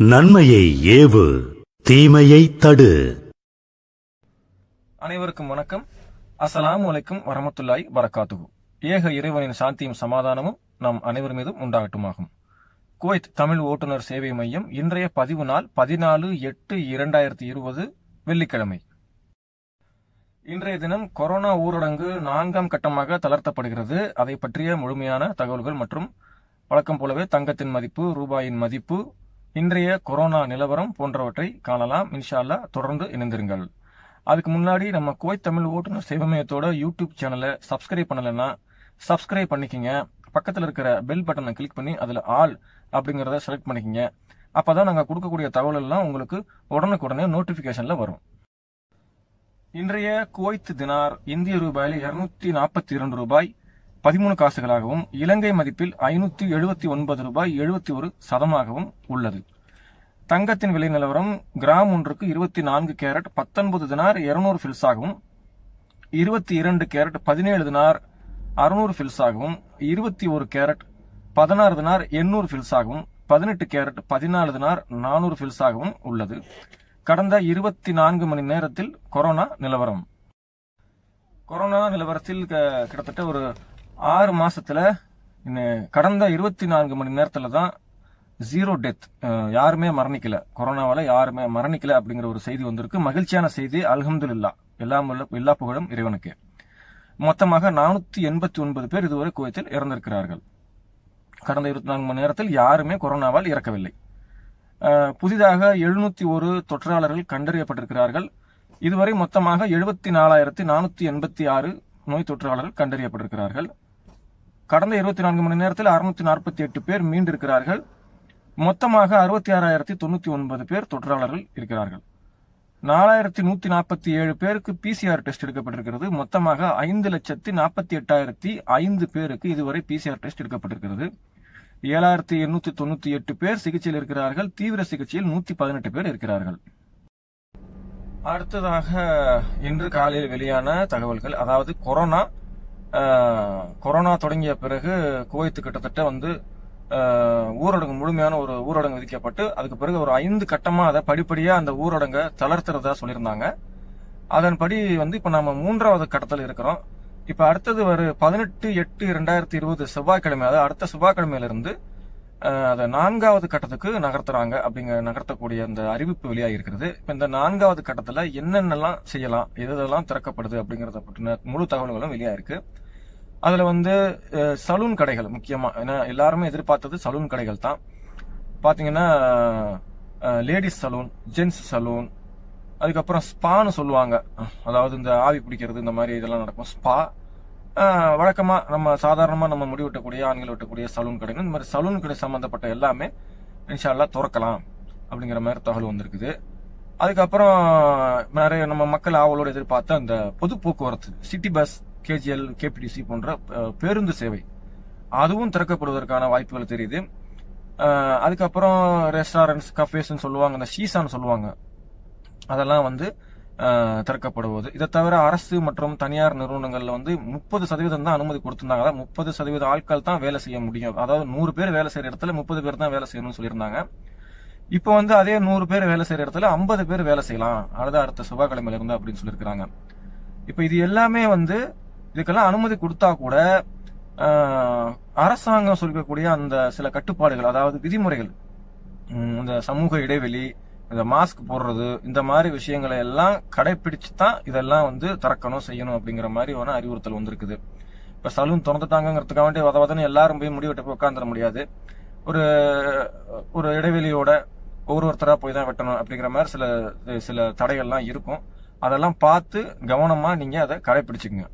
நன்மையை ஏவு தீமையை தடு அனைவருக்கும் வணக்கம் அஸ்ஸலாமு அலைக்கும் வரமத்துல்லாய் வரகாத்துகு ஏக இறைவனின் சாந்தியும் சமாதானமும் நம் அனைவர் மீதும் உண்டாகட்டுமாகும் குவைத் தமிழ் ஓட்டுநர் சேவை மையம் இன்றைய பதிவு நாள் பதினாலு எட்டு இரண்டாயிரத்தி இருபது வெள்ளிக்கிழமை இன்றைய தினம் கொரோனா ஊரடங்கு நான்காம் கட்டமாக தளர்த்தப்படுகிறது அதை பற்றிய முழுமையான தகவல்கள் மற்றும் வழக்கம் போலவே தங்கத்தின் மதிப்பு ரூபாயின் மதிப்பு இன்றைய கொரோனா நிலவரம் போன்றவற்றை காணலாம் இன்ஷா அல்லாஹ் தொடர்ந்து இணைந்திருங்கள் அதுக்கு முன்னாடி நம்ம குவைத் தமிழ் ஓட்டுநர் சேவை மையத்தோட யூடியூப் சேனலை சப்ஸ்கிரைப் பண்ணலைன்னா சப்ஸ்கிரைப் பண்ணிக்கங்க பக்கத்தில் இருக்கிற பெல் பட்டனை கிளிக் பண்ணி அதில் ஆல் அப்படிங்கிறத செலக்ட் பண்ணிக்கங்க அப்பதான் நாங்கள் கொடுக்கக்கூடிய தகவல் எல்லாம் உங்களுக்கு உடனுக்குடனே நோட்டிஃபிகேஷனில் வரும் இன்றைய குவைத் தினார் இந்திய ரூபாயில் இருநூத்தி நாற்பத்தி இரண்டு ரூபாய் பதிமூணு காசுகளாகவும் இலங்கை மதிப்பில் ஐநூத்தி எழுபத்தி ஒன்பது ரூபாய் எழுபத்தி ஒரு சதமாகவும் உள்ளது தங்கத்தின் விலை நிலவரம் கிராம் ஒன்றுக்கு இருபத்தி நான்கு கேரட் பத்தொன்பது தினார் இருநூறு ஃபில்ஸாகவும் இருபத்தி இரண்டு கேரட் பதினேழு தினார் அறுநூறு ஃபில்ஸாகவும் இருபத்தி ஒரு கேரட் பதினாறு தினார் எண்ணூறு ஃபில்ஸாகவும் பதினெட்டு கேரட் பதினாலு தினார் நானூறு ஃபில்ஸாகவும் உள்ளது கடந்த இருபத்தி நான்கு மணி நேரத்தில் கொரோனா நிலவரம் கொரோனா நிலவரத்தில் க- கிட்டத்தட்ட ஒரு ஆறு மாசத்துல இன்னும் கடந்த இருபத்தி நான்கு மணி நேரத்துல தான் ஜீரோ டெத் யாருமே மரணிக்கல கொரோனாவால யாருமே மரணிக்கல அப்படிங்கிற ஒரு செய்தி வந்திருக்கு மகிழ்ச்சியான செய்தி அல்ஹம்துலில்லா எல்லாம் உள்ள எல்லா புகழும் இறைவனுக்கு மொத்தமாக நானூத்தி எண்பத்தி ஒன்பது பேர் இதுவரை குவைத்தில் இறந்திருக்கிறார்கள் கடந்த இருபத்தி நான்கு மணி நேரத்தில் யாருமே கொரோனாவால் இறக்கவில்லை அஹ், புதிதாக எழுநூத்தி ஒரு தொற்றாளர்கள் கண்டறியப்பட்டிருக்கிறார்கள் இதுவரை மொத்தமாக எழுபத்தி நாலாயிரத்தி நானூத்தி எண்பத்தி ஆறு நோய் தொற்றாளர்கள் கண்டறியப்பட்டிருக்கிறார்கள் கடந்த இருபத்தி நான்கு மணி நேரத்தில் அறுநூத்தி நாற்பத்தி எட்டு பேர் மீண்டிருக்கிறார்கள் மொத்தமாக அறுபத்தி ஆறாயிரத்தி தொண்ணூத்தி ஒன்பது பேர் தொற்றாளர்கள் இருக்கிறார்கள் நாலாயிரத்தி நூத்தி நாற்பத்தி ஏழு பேருக்கு பிசிஆர் டெஸ்ட் எடுக்கப்பட்டிருக்கிறது மொத்தமாக ஐந்து லட்சத்தி நாற்பத்தி எட்டாயிரத்தி ஐந்து பேருக்கு இதுவரை பிசிஆர் டெஸ்ட் எடுக்கப்பட்டிருக்கிறது ஏழாயிரத்தி எண்ணூத்தி தொண்ணூத்தி எட்டு பேர் சிகிச்சையில் இருக்கிறார்கள் தீவிர சிகிச்சையில் நூத்தி பதினெட்டு பேர் இருக்கிறார்கள் அடுத்ததாக இன்று காலையில் வெளியான தகவல்கள் அதாவது கொரோனா ஆஹ், கொரோனா தொடங்கிய பிறகு குவைத்து கிட்டத்தட்ட வந்து ஆஹ், ஊரடங்கு முழுமையான ஒரு ஊரடங்கு விதிக்கப்பட்டு அதுக்கு பிறகு ஒரு ஐந்து கட்டமா அதை படிப்படியா அந்த ஊரடங்க தளர்த்துறதா சொல்லியிருந்தாங்க அதன்படி வந்து இப்ப நாம மூன்றாவது கட்டத்தில் இருக்கிறோம் இப்ப அடுத்தது ஒரு பதினெட்டு எட்டு இரண்டாயிரத்தி இருபது செவ்வாய்க்கிழமை அதாவது அடுத்த செவ்வாய்க்கிழமையில இருந்து ஆஹ், அதை நான்காவது கட்டத்துக்கு நகர்த்துறாங்க அப்படிங்கிற நகர்த்தக்கூடிய அந்த அறிவிப்பு வெளியாகி இருக்கிறது இப்ப இந்த நான்காவது கட்டத்துல என்னென்னலாம் செய்யலாம் எது எதெல்லாம் திறக்கப்படுது அப்படிங்கறத பற்றின முழு தகவல்களும் வெளியாயிருக்கு அதுல வந்து அஹ், சலூன் கடைகள் முக்கியமா ஏன்னா எல்லாருமே எதிர்பார்த்தது சலூன் கடைகள் தான் பாத்தீங்கன்னா லேடிஸ் சலூன் ஜென்ஸ் சலூன் அதுக்கப்புறம் ஸ்பான்னு சொல்லுவாங்க அதாவது இந்த ஆவி பிடிக்கிறது இந்த மாதிரி இதெல்லாம் நடக்கும் ஸ்பா வழக்கமா நம்ம சாதாரணமா நம்ம முடி வெட்டக்கூடிய ஆண்கள் வெட்டக்கூடிய சலூன் கடைகள் இந்த மாதிரி சலூன் கடை சம்பந்தப்பட்ட எல்லாமே இன்ஷால்லா திறக்கலாம் அப்படிங்கிற மாதிரி தகவல் வந்திருக்குது அதுக்கப்புறம் நிறைய நம்ம மக்கள் ஆவலோடு எதிர்பார்த்த அந்த பொது போக்குவரத்து சிட்டி பஸ் கேஜிஎல் கேபிடிசி போன்ற அஹ், பேருந்து சேவை அதுவும் திறக்கப்படுவதற்கான வாய்ப்புகள் தெரியுது அஹ், அதுக்கப்புறம் ரெஸ்டாரண்ட்ஸ் கஃபேஸ்ன்னு சொல்லுவாங்க அந்த ஷீசான்னு சொல்லுவாங்க அதெல்லாம் வந்து அஹ், திறக்கப்படுவது இதை தவிர அரசு மற்றும் தனியார் நிறுவனங்கள்ல வந்து முப்பது சதவீதம் தான் அனுமதி கொடுத்திருந்தாங்க அதாவது முப்பது சதவீத ஆட்கள் தான் வேலை செய்ய முடியும் அதாவது நூறு பேர் வேலை செய்யற இடத்துல முப்பது பேர் தான் வேலை செய்யணும்னு சொல்லியிருந்தாங்க இப்போ வந்து அதே நூறு பேர் வேலை செய்யற இடத்துல ஐம்பது பேர் வேலை செய்யலாம் அடுத்த அடுத்த செவ்வாய்க்கிழமையில இருந்து அப்படின்னு சொல்லியிருக்கிறாங்க இப்போ இது எல்லாமே வந்து இதுக்கெல்லாம் அனுமதி கொடுத்தா கூட ஆஹ், அரசாங்கம் சொல்லிக்கக்கூடிய அந்த சில கட்டுப்பாடுகள் அதாவது விதிமுறைகள் உம், இந்த சமூக இடைவெளி இந்த மாஸ்க் போடுறது இந்த மாதிரி விஷயங்களை எல்லாம் கடைபிடிச்சு தான் இதெல்லாம் வந்து திறக்கணும் செய்யணும் அப்படிங்கிற மாதிரி ஒரு அறிவுறுத்தல் வந்திருக்குது இப்ப சலூன் திறந்துட்டாங்கிறதுக்காக வேண்டிய வத வதன்னு எல்லாரும் போய் முடிவெட்ட போய் உட்காந்துட முடியாது ஒரு ஒரு இடைவெளியோட ஒரு ஒருத்தரா போய் தான் வெட்டணும் அப்படிங்கிற மாதிரி சில சில தடைகள்லாம் இருக்கும் அதெல்லாம் பார்த்து கவனமா நீங்க அதை கடைபிடிச்சுக்கங்க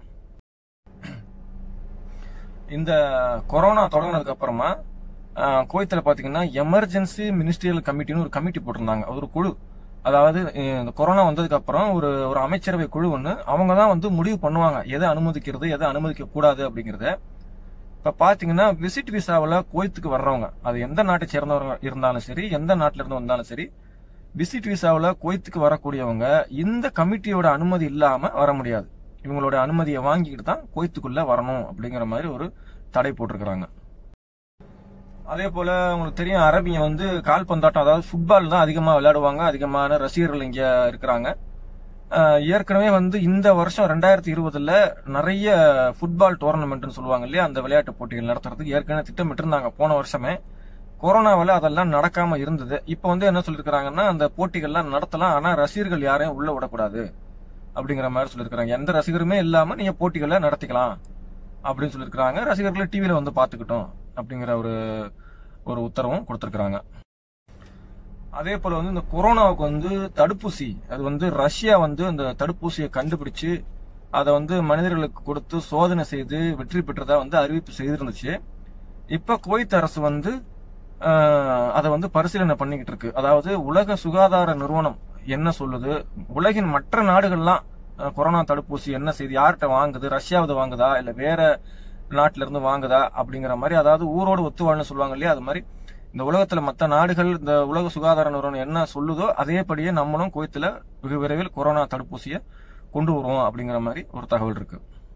இந்த கொரோனா தொடங்கினதுக்கு அப்புறமா ஆஹ், குவைத்துல பாத்தீங்கன்னா எமர்ஜென்சி மினிஸ்ட்ரியல் கமிட்டின்னு ஒரு கமிட்டி போட்டிருந்தாங்க அது ஒரு குழு அதாவது அஹ், இந்த கொரோனா வந்ததுக்கு அப்புறம் ஒரு ஒரு அமைச்சரவை குழு ஒன்று அவங்க தான் வந்து முடிவு பண்ணுவாங்க எதை அனுமதிக்கிறது எதை அனுமதிக்க கூடாது அப்படிங்கறத இப்ப பாத்தீங்கன்னா விசிட் விசாவில் குவைத்துக்கு வர்றவங்க அது எந்த நாட்டை சேர்ந்தவங்க இருந்தாலும் சரி எந்த நாட்டில இருந்து வந்தாலும் சரி விசிட் விசாவில் குவைத்துக்கு வரக்கூடியவங்க இந்த கமிட்டியோட அனுமதி இல்லாம வர முடியாது இவங்களோட அனுமதியை வாங்கிக்கிட்டு தான் குவைத்துக்குள்ள வரணும் அப்படிங்கிற மாதிரி ஒரு தடை போட்டிருக்கிறாங்க அதே போல உங்களுக்கு தெரியும் அரபிங்க வந்து கால்பந்தாட்டம் அதாவது ஃபுட்பால் தான் அதிகமா விளையாடுவாங்க அதிகமான ரசிகர்கள் இங்க இருக்கிறாங்க அஹ் ஏற்கனவே வந்து இந்த வருஷம் ரெண்டாயிரத்தி இருபதுல நிறைய ஃபுட்பால் டோர்னமெண்ட்னு சொல்லுவாங்க இல்லையா அந்த விளையாட்டு போட்டிகள் நடத்துறதுக்கு ஏற்கனவே திட்டமிட்டு இருந்தாங்க போன வருஷமே கொரோனாவில் அதெல்லாம் நடக்காம இருந்தது இப்போ வந்து என்ன சொல்லியிருக்கிறாங்கன்னா அந்த போட்டிகள்லாம் நடத்தலாம் ஆனா ரசிகர்கள் யாரையும் உள்ள விடக்கூடாது அப்படிங்கிற மாதிரி சொல்லியிருக்கிறாங்க எந்த ரசிகருமே இல்லாம நீங்க போட்டிகளை நடத்திக்கலாம் அப்படின்னு சொல்லியிருக்கிறாங்க ரசிகர்களை டிவியில வந்து பாத்துக்கிட்டோம் அப்படிங்கிற ஒரு ஒரு உத்தரவும் கொடுத்திருக்கிறாங்க அதே போல வந்து இந்த கொரோனாவுக்கு வந்து தடுப்பூசி அது வந்து ரஷ்யா வந்து அந்த தடுப்பூசியை கண்டுபிடிச்சு அதை வந்து மனிதர்களுக்கு கொடுத்து சோதனை செய்து வெற்றி பெற்றதா வந்து அறிவிப்பு செய்திருந்துச்சு இப்ப குவைத் அரசு வந்து ஆஹ், அதை வந்து பரிசீலனை பண்ணிக்கிட்டு இருக்கு அதாவது உலக சுகாதார நிறுவனம் என்ன சொல்லுது உலகின் மற்ற நாடுகள்லாம் அஹ், கொரோனா தடுப்பூசி என்ன செய்து யார்கிட்ட வாங்குது ரஷ்யாவது வாங்குதா இல்ல வேற நாட்டுல இருந்து வாங்குதா அப்படிங்கிற மாதிரி அதாவது ஊரோடு ஒத்து வாழன்னு சொல்லுவாங்க இல்லையா அது மாதிரி இந்த உலகத்துல மற்ற நாடுகள் இந்த உலக சுகாதார நிறுவனம் என்ன சொல்லுதோ அதேபடியே நம்மளும் குவைத்துல வெகு விரைவில் கொரோனா தடுப்பூசியை கொண்டு வருவோம் அப்படிங்கிற மாதிரி ஒரு தகவல் இருக்கு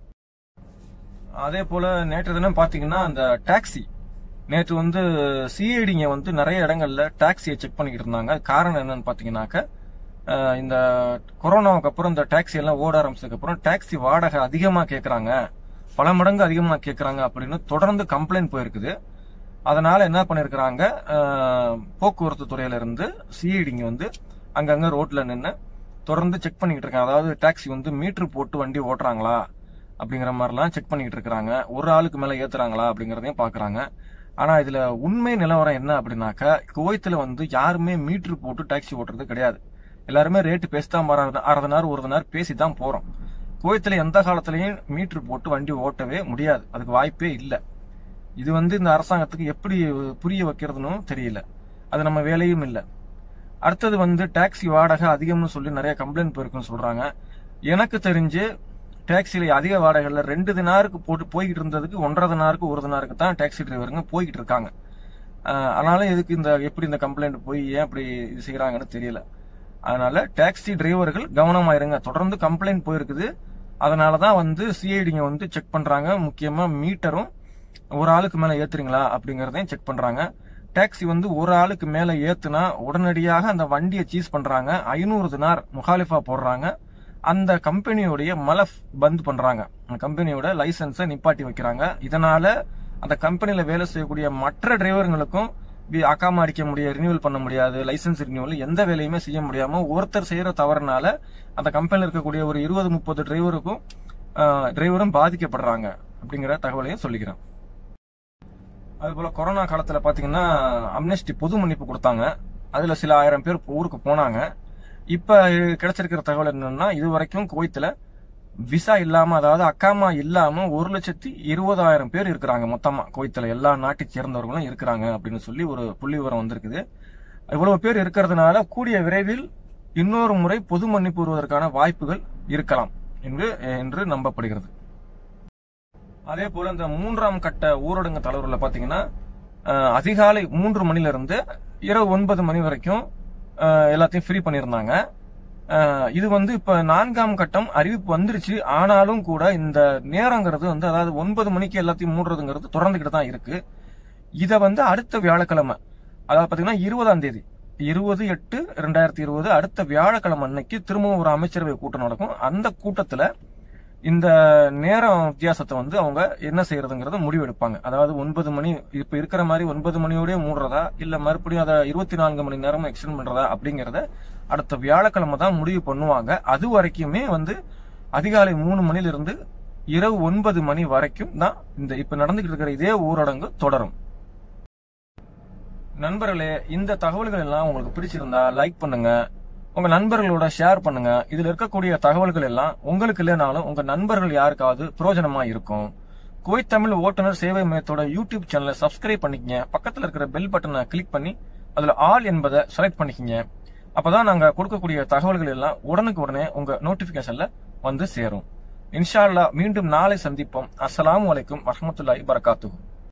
அதே போல நேற்று தினம் பாத்தீங்கன்னா அந்த டாக்ஸி நேற்று வந்து சிஐடிங்க வந்து நிறைய இடங்கள்ல டாக்ஸியை செக் பண்ணிக்கிட்டு இருந்தாங்க அது காரணம் என்னன்னு பாத்தீங்கன்னாக்க அஹ், இந்த கொரோனாவுக்கு அப்புறம் இந்த டாக்ஸி எல்லாம் ஓட ஆரம்பிச்சதுக்கு அப்புறம் டாக்ஸி வாடகை அதிகமா கேக்குறாங்க பல மடங்கு அதிகமா கேக்குறாங்க அப்படின்னு தொடர்ந்து கம்ப்ளைண்ட் போயிருக்குது அதனால என்ன பண்ணிருக்கிறாங்க அஹ், போக்குவரத்து துறையில இருந்து சிஐடிங்க வந்து அங்கங்க ரோட்ல நின்று தொடர்ந்து செக் பண்ணிக்கிட்டு இருக்காங்க அதாவது டாக்ஸி வந்து மீட்டர் போட்டு வண்டி ஓட்டுறாங்களா அப்படிங்கிற மாதிரிலாம் செக் பண்ணிக்கிட்டு இருக்காங்க ஒரு ஆளுக்கு மேல ஏத்துறாங்களா அப்படிங்கறதையும் பாக்குறாங்க ஆனா இதுல உண்மை நிலவரம் என்ன அப்படின்னாக்கா குவைத்துல வந்து யாருமே மீட்டர் போட்டு டாக்ஸி ஓட்டுறது கிடையாது எல்லாருமே ரேட்டு பேசிதான் அரை நேரம் ஒரு நேரம் பேசி தான் போறோம் குவைத்துல எந்த காலத்திலயும் மீட்டர் போட்டு வண்டி ஓட்டவே முடியாது அதுக்கு வாய்ப்பே இல்லை இது வந்து இந்த அரசாங்கத்துக்கு எப்படி புரிய வைக்கிறதுன்னு தெரியல அது நம்ம வேலையும் இல்லை அடுத்தது வந்து டாக்ஸி வாடகை அதிகம்னு சொல்லி நிறைய கம்ப்ளைண்ட் போயிருக்குன்னு சொல்றாங்க எனக்கு தெரிஞ்சு டாக்ஸில அதிக வாடகைல ரெண்டு தினாருக்கு போட்டு போய்கிட்டு இருந்ததுக்கு ஒன்றரை தினாருக்கு ஒரு தினாருக்கு தான் டாக்ஸி டிரைவருங்க போய்கிட்டு இருக்காங்க ஆஹ் அதனால எதுக்கு இந்த எப்படி இந்த கம்ப்ளைண்ட் போய் ஏன் அப்படி இது செய்யறாங்கன்னு தெரியல அதனால டாக்ஸி டிரைவர்கள் கவனமா இருங்க தொடர்ந்து கம்ப்ளைண்ட் போயிருக்குது அதனாலதான் வந்து சிஐடிங்க வந்து செக் பண்றாங்க முக்கியமா மீட்டரும் ஒரு ஆளுக்கு மேல ஏத்துறீங்களா அப்படிங்கறதையும் செக் பண்றாங்க டாக்ஸி வந்து ஒரு ஆளுக்கு மேல ஏத்துனா உடனடியாக அந்த வண்டியை சீஸ் பண்றாங்க ஐநூறு தினார் முகாலிஃபா போடுறாங்க அந்த கம்பெனியோடைய மலஃப் பந்த் பண்றாங்க அந்த கம்பெனியோட லைசன்ஸை நிப்பாட்டி வைக்கிறாங்க இதனால அந்த கம்பெனில வேலை செய்யக்கூடிய மற்ற டிரைவர்களுக்கும் வி- அக்காம அடிக்க முடியாது ரினியூவல் பண்ண முடியாது லைசன்ஸ் ரினியூவல் எந்த வேலையுமே செய்ய முடியாம ஒருத்தர் செய்யற தவறுனால அந்த கம்பெனில இருக்கக்கூடிய ஒரு இருபது முப்பது டிரைவருக்கும் டிரைவரும் பாதிக்கப்படுறாங்க அப்படிங்கிற தகவலையும் சொல்லிக்கிறேன் அதுபோல கொரோனா காலத்துல பாத்தீங்கன்னா அம்னெஸ்டி பொது மன்னிப்பு கொடுத்தாங்க அதுல சில ஆயிரம் பேர் ஊருக்கு போனாங்க இப்ப கிடைச்சிருக்கிற தகவல் என்னன்னா இது வரைக்கும் குவைத்துல விசா இல்லாம அதாவது அக்காமா இல்லாம ஒரு லட்சத்தி இருபதாயிரம் பேர் இருக்கிறாங்க மொத்தமா குவைத்துல எல்லா நாட்டை சேர்ந்தவர்களும் இருக்கிறாங்க அப்படின்னு சொல்லி ஒரு புள்ளி விவரம் வந்திருக்குது இவ்வளவு பேர் இருக்கிறதுனால கூடிய விரைவில் இன்னொரு முறை பொது மன்னிப்பு வருவதற்கான வாய்ப்புகள் இருக்கலாம் என்று என்று நம்பப்படுகிறது அதே போல இந்த மூன்றாம் கட்ட ஊரடங்கு தளர்வுல பாத்தீங்கன்னா அஹ், அதிகாலை மூன்று மணில இருந்து இரவு ஒன்பது மணி வரைக்கும் அஹ், எல்லாத்தையும் ஃப்ரீ பண்ணியிருந்தாங்க அஹ், இது வந்து இப்ப நான்காம் கட்டம் அறிவிப்பு வந்துருச்சு ஆனாலும் கூட இந்த நேரங்கிறது வந்து அதாவது ஒன்பது மணிக்கு எல்லாத்தையும் மூடுறதுங்கிறது தொடர்ந்துகிட்டு தான் இருக்கு இத வந்து அடுத்த வியாழக்கிழமை அதாவது பாத்தீங்கன்னா இருபதாம் தேதி இருபது எட்டு ரெண்டாயிரத்தி இருபது அடுத்த வியாழக்கிழமை அன்னைக்கு திரும்பவும் ஒரு அமைச்சரவை கூட்டம் நடக்கும் அந்த கூட்டத்துல இந்த நேரம் வித்தியாசத்தை வந்து அவங்க என்ன செய்யறதுங்கிறத முடிவெடுப்பாங்க அதாவது ஒன்பது மணி இப்ப இருக்கிற மாதிரி ஒன்பது மணியோடய மூடுறதா இல்ல மறுபடியும் அதை இருபத்தி நான்கு மணி நேரம் எக்ஸ்டெண்ட் பண்றதா அப்படிங்கறத அடுத்த வியாழக்கிழமை தான் முடிவு பண்ணுவாங்க அது வரைக்குமே வந்து அதிகாலை மூணு மணில இருந்து இரவு ஒன்பது மணி வரைக்கும் தான் இந்த இப்ப நடந்துகிட்டு இருக்கிற இதே ஊரடங்கு தொடரும் நண்பர்களே இந்த தகவல்கள் எல்லாம் உங்களுக்கு பிடிச்சிருந்தா லைக் பண்ணுங்க உங்க நண்பர்களோட ஷேர் பண்ணுங்க இதுல இருக்கக்கூடிய தகவல்கள் எல்லாம் உங்களுக்கு இல்லைனாலும் உங்க நண்பர்கள் யாருக்காவது பிரயோஜனமா இருக்கும் குவைத் தமிழ் ஓட்டுநர் சேவை மையத்தோட யூடியூப் சேனலை சப்ஸ்கிரைப் பண்ணிக்கங்க பக்கத்துல இருக்கிற பெல் பட்டனை கிளிக் பண்ணி அதுல ஆல் என்பதை செலக்ட் பண்ணிக்கங்க அப்பதான் நாங்க கொடுக்கக்கூடிய தகவல்கள் எல்லாம் உடனுக்கு உடனே உங்க நோட்டிபிகேஷன்ல வந்து சேரும் இன்ஷா அல்லாஹ் மீண்டும் நாளை சந்திப்போம் அஸ்ஸலாமு அலைக்கும் வரஹ்மத்துல்லாஹி பரகாத்துஹு